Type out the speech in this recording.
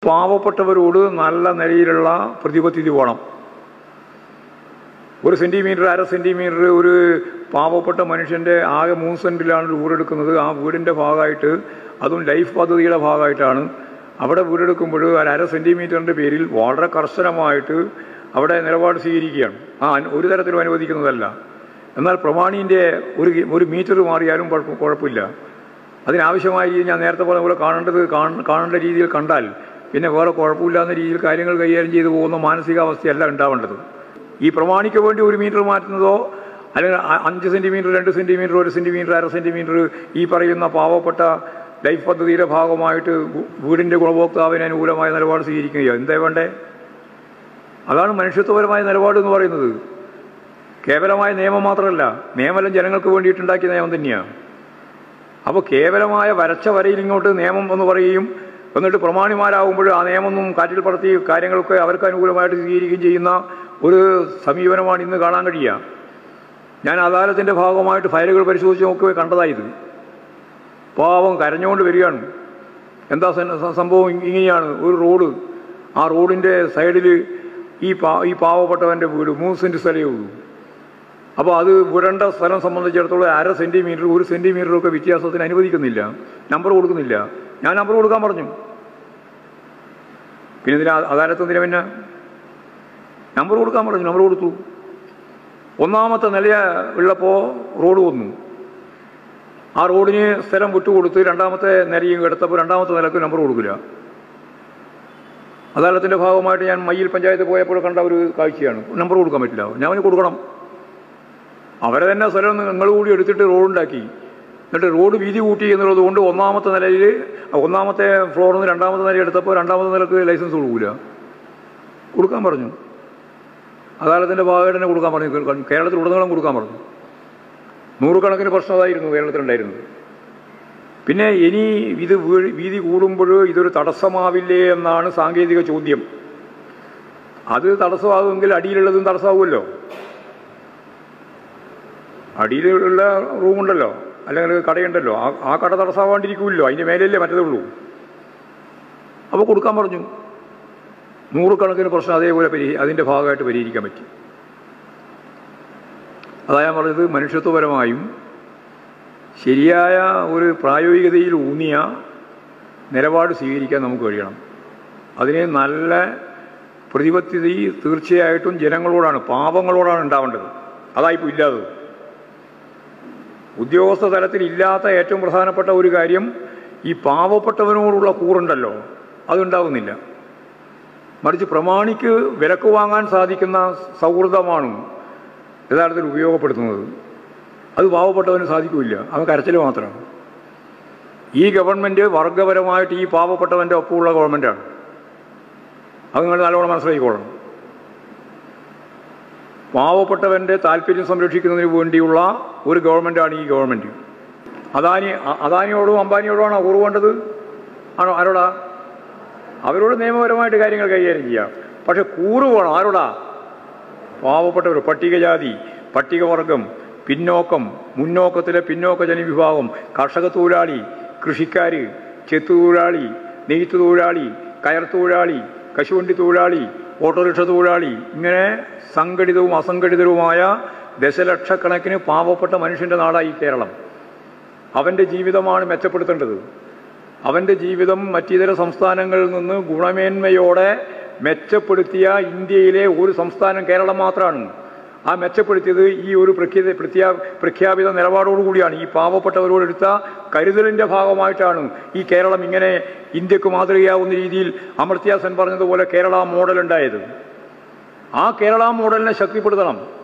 പാവപ്പെട്ടവരോട് നല്ല നിലയിലുള്ള പ്രതിബദ്ധത വേണം ഒരു സെൻറ്റിമീറ്റർ അര സെൻറ്റിമീറ്റർ ഒരു പാവപ്പെട്ട മനുഷ്യൻ്റെ ആകെ മൂന്ന് സെൻറ്റിലാണ് ഒരു വീടെടുക്കുന്നത് ആ വീടിൻ്റെ ഭാഗമായിട്ട് അതും ലൈഫ് പദ്ധതിയുടെ ഭാഗമായിട്ടാണ് അവിടെ വീടെടുക്കുമ്പോൾ ഒരു അര സെൻറ്റിമീറ്ററിൻ്റെ പേരിൽ വളരെ കർശനമായിട്ട് അവിടെ നിലപാട് സ്വീകരിക്കുകയാണ് ആ അനു- ഒരു തരത്തിലും അനുവദിക്കുന്നതല്ല എന്നാൽ പ്രമാണീൻ്റെ ഒരു ഒരു മീറ്റർ മാറിയാലും കുഴപ്പ- കുഴപ്പമില്ല അതിനാവശ്യമായ രീതിയിൽ ഞാൻ നേരത്തെ പറഞ്ഞ പോലെ കാണേണ്ടത് കാണ- കാണേണ്ട രീതിയിൽ കണ്ടാൽ പിന്നെ വേറെ കുഴപ്പമില്ലാത്ത രീതിയിൽ കാര്യങ്ങൾ കൈകാര്യം ചെയ്തു പോകുന്ന മാനസികാവസ്ഥയല്ല ഉണ്ടാവേണ്ടത് ഈ പ്രമാണിക്ക് വേണ്ടി ഒരു മീറ്റർ മാറ്റുന്നതോ അല്ലെങ്കിൽ അ- അഞ്ച് സെൻറ്റിമീറ്റർ രണ്ട് സെൻറ്റിമീറ്റർ ഒരു സെൻറ്റിമീറ്റർ അര സെൻറ്റിമീറ്റർ ഈ പറയുന്ന പാവപ്പെട്ട ലൈഫ് പദ്ധതിയുടെ ഭാഗമായിട്ട് വീ- വീടിൻ്റെ ഗുണഭോക്താവിന് അനുകൂലമായ നിലപാട് സ്വീകരിക്കുകയോ എന്തേ വേണ്ടേ അതാണ് മനുഷ്യത്വപരമായ നിലപാട് എന്ന് പറയുന്നത് കേവലമായ നിയമം മാത്രമല്ല നിയമം ജനങ്ങൾക്ക് വേണ്ടിയിട്ടുണ്ടാക്കിയ നിയമം തന്നെയാണ് അപ്പോൾ കേവലമായ വരച്ച വരയിൽ ഇങ്ങോട്ട് നിയമം എന്ന് പറയുകയും എന്നിട്ട് പ്രമാണിമാരാകുമ്പോൾ ആ നിയമമൊന്നും കാറ്റിൽ പറത്തി കാര്യങ്ങളൊക്കെ അവർക്ക് അനുകൂലമായിട്ട് സ്വീകരിക്കുകയും ചെയ്യുന്ന ഒരു സമീപനമാണ് ഇന്ന് കാണാൻ കഴിയുക ഞാൻ അദാലത്തിൻ്റെ ഭാഗമായിട്ട് ഫയലുകൾ പരിശോധിച്ച് നോക്കുകയെ കണ്ടതായത് പാവം കരഞ്ഞുകൊണ്ട് വരികയാണ് എന്താ സ- സംഭവം ഇങ്ങനെയാണ് ഒരു റോഡ് ആ റോഡിൻ്റെ സൈഡിൽ ഈ പാ ഈ പാവപ്പെട്ടവൻ്റെ വീട് മൂന്ന് സെൻറ്റ് സ്ഥലമേ ഉള്ളൂ അപ്പോൾ അത് വിടേണ്ട സ്ഥലം സംബന്ധിച്ചിടത്തോളം അര സെൻറ്റിമീറ്റർ ഒരു സെൻറ്റിമീറ്ററൊക്കെ വ്യത്യാസത്തിന് അനുവദിക്കുന്നില്ല നമ്പർ കൊടുക്കുന്നില്ല ഞാൻ നമ്പർ കൊടുക്കാൻ പറഞ്ഞു പിന്നെ ഇതിന് അദാലത്തെന്തിനാ പിന്നെ നമ്പർ കൊടുക്കാൻ പറഞ്ഞു നമ്പർ കൊടുത്തു ഒന്നാമത്തെ നില ഉള്ളപ്പോൾ റോഡ് വന്നു ആ റോഡിന് സ്ഥലം വിട്ടുകൊടുത്ത് രണ്ടാമത്തെ നിലയും എടുത്തപ്പോൾ രണ്ടാമത്തെ നിലക്ക് നമ്പർ കൊടുക്കില്ല അദാലത്തിൻ്റെ ഭാഗമായിട്ട് ഞാൻ മയ്യിൽ പഞ്ചായത്ത് പോയപ്പോൾ കണ്ട ഒരു കാഴ്ചയാണ് നമ്പർ കൊടുക്കാൻ പറ്റില്ല ഞാൻ അവന് കൊടുക്കണം അവരെ തന്നെ സ്ഥലം നിങ്ങൾ കൂടി എടുത്തിട്ട് റോഡുണ്ടാക്കി എന്നിട്ട് റോഡ് വീതി കൂട്ടി എന്നുള്ളത് കൊണ്ട് ഒന്നാമത്തെ നിലയിൽ ഒന്നാമത്തെ ഫ്ലോറിൽ നിന്ന് രണ്ടാമത്തെ നില എടുത്തപ്പോൾ രണ്ടാമത്തെ നിലക്ക് ലൈസൻസ് കൊടുക്കില്ല കൊടുക്കാൻ പറഞ്ഞു അദാലത്തിൻ്റെ ഭാഗമായിട്ട് തന്നെ കൊടുക്കാൻ പറഞ്ഞു കേരളത്തിൽ ഉടനീളം കൊടുക്കാൻ പറഞ്ഞു നൂറുകണക്കിന് പ്രശ്നം അതായിരുന്നു കേരളത്തിലുണ്ടായിരുന്നത് പിന്നെ ഇനി ഇത് വീ- വീതി കൂടുമ്പോൾ ഇതൊരു തടസ്സമാവില്ലേ എന്നാണ് സാങ്കേതിക ചോദ്യം അത് തടസ്സമാകുമെങ്കിൽ അടിയിലുള്ളതും തടസ്സമാവുമല്ലോ അടിയിലുള്ള റൂമുണ്ടല്ലോ അല്ലെങ്കിൽ കടയുണ്ടല്ലോ ആ ആ കട തടസ്സമാവാണ്ടിരിക്കുമല്ലോ അതിൻ്റെ മേലെയല്ലേ മറ്റതേ ഉള്ളൂ അപ്പോൾ കൊടുക്കാൻ പറഞ്ഞു നൂറുകണക്കിന് പ്രശ്നം അതേപോലെ പരി അതിൻ്റെ ഭാഗമായിട്ട് പരിഹരിക്കാൻ പറ്റി അതാ ഞാൻ പറഞ്ഞത് മനുഷ്യത്വപരമായും ശരിയായ ഒരു പ്രായോഗികതയിൽ ഊന്നിയ നിലപാട് സ്വീകരിക്കാൻ നമുക്ക് കഴിയണം അതിന് നല്ല പ്രതിബദ്ധത തീർച്ചയായിട്ടും ജനങ്ങളോടാണ് പാപങ്ങളോടാണ് ഉണ്ടാവേണ്ടത് അതായിപ്പോൾ ഇല്ലാത്തത് ഉദ്യോഗസ്ഥ തലത്തിൽ ഇല്ലാത്ത ഏറ്റവും പ്രധാനപ്പെട്ട ഒരു കാര്യം ഈ പാവപ്പെട്ടവനോടുള്ള കൂറുണ്ടല്ലോ അതുണ്ടാകുന്നില്ല മറിച്ച് പ്രമാണിക്ക് വിലക്ക് വാങ്ങാൻ സാധിക്കുന്ന സൗഹൃദമാണ് യഥാർത്ഥത്തിൽ ഉപയോഗപ്പെടുത്തുന്നത് അത് പാവപ്പെട്ടവന് സാധിക്കില്ല അവൻ കരച്ചിൽ മാത്രമാണ് ഈ ഗവൺമെൻറ് വർഗപരമായിട്ട് ഈ പാവപ്പെട്ടവൻ്റെ ഒപ്പമുള്ള ഗവൺമെൻറ്റാണ് അത് നിങ്ങൾ നല്ലോണം മനസ്സിലാക്കിക്കോളണം പാവപ്പെട്ടവൻ്റെ താല്പര്യം സംരക്ഷിക്കുന്നതിന് വേണ്ടിയുള്ള ഒരു ഗവൺമെൻറ്റാണ് ഈ ഗവൺമെൻറ് അദാനി അ- അദാനിയോടും അംബാനിയോടുമാണോ കൂറ് വേണ്ടത് ആണോ ആരോടാ അവരോട് നിയമപരമായിട്ട് കാര്യങ്ങൾ കൈകാര്യം ചെയ്യാം പക്ഷെ കൂറ് വേണം ആരോടാ പാവപ്പെട്ടവർ പട്ടികജാതി പട്ടികവർഗം പിന്നോക്കം മുന്നോക്കത്തിലെ പിന്നോക്ക ജനവിഭാഗം കർഷക തൊഴിലാളി കൃഷിക്കാർ ചെത്തു തൊഴിലാളി നെയ്ത്ത് തൊഴിലാളി കയർ തൊഴിലാളി കശുവണ്ടി തൊഴിലാളി ഓട്ടോറിക്ഷ തൊഴിലാളി ഇങ്ങനെ സംഘടിതവും അസംഘടിതവുമായ ദശലക്ഷക്കണക്കിന് പാവപ്പെട്ട മനുഷ്യൻ്റെ നാടായി കേരളം അവൻ്റെ ജീവിതമാണ് മെച്ചപ്പെടുത്തേണ്ടത് അവൻ്റെ ജീവിതം മറ്റിതര സംസ്ഥാനങ്ങളിൽ നിന്ന് ഗുണമേന്മയോടെ മെച്ചപ്പെടുത്തിയ ഇന്ത്യയിലെ ഒരു സംസ്ഥാനം കേരളം മാത്രമാണ് ആ മെച്ചപ്പെടുത്തിയത് ഈ ഒരു പ്രഖ്യാ പ്രഖ്യാ പ്രഖ്യാപിത നിലപാടോടുകൂടിയാണ് ഈ പാവപ്പെട്ടവരോടെടുത്ത കരുതലിൻ്റെ ഭാഗമായിട്ടാണ് ഈ കേരളം ഇങ്ങനെ ഇന്ത്യക്ക് മാതൃകയാവുന്ന രീതിയിൽ അമർത്യ സെൻ പറഞ്ഞതുപോലെ കേരള മോഡൽ ഉണ്ടായത് ആ കേരള മോഡലിനെ ശക്തിപ്പെടുത്തണം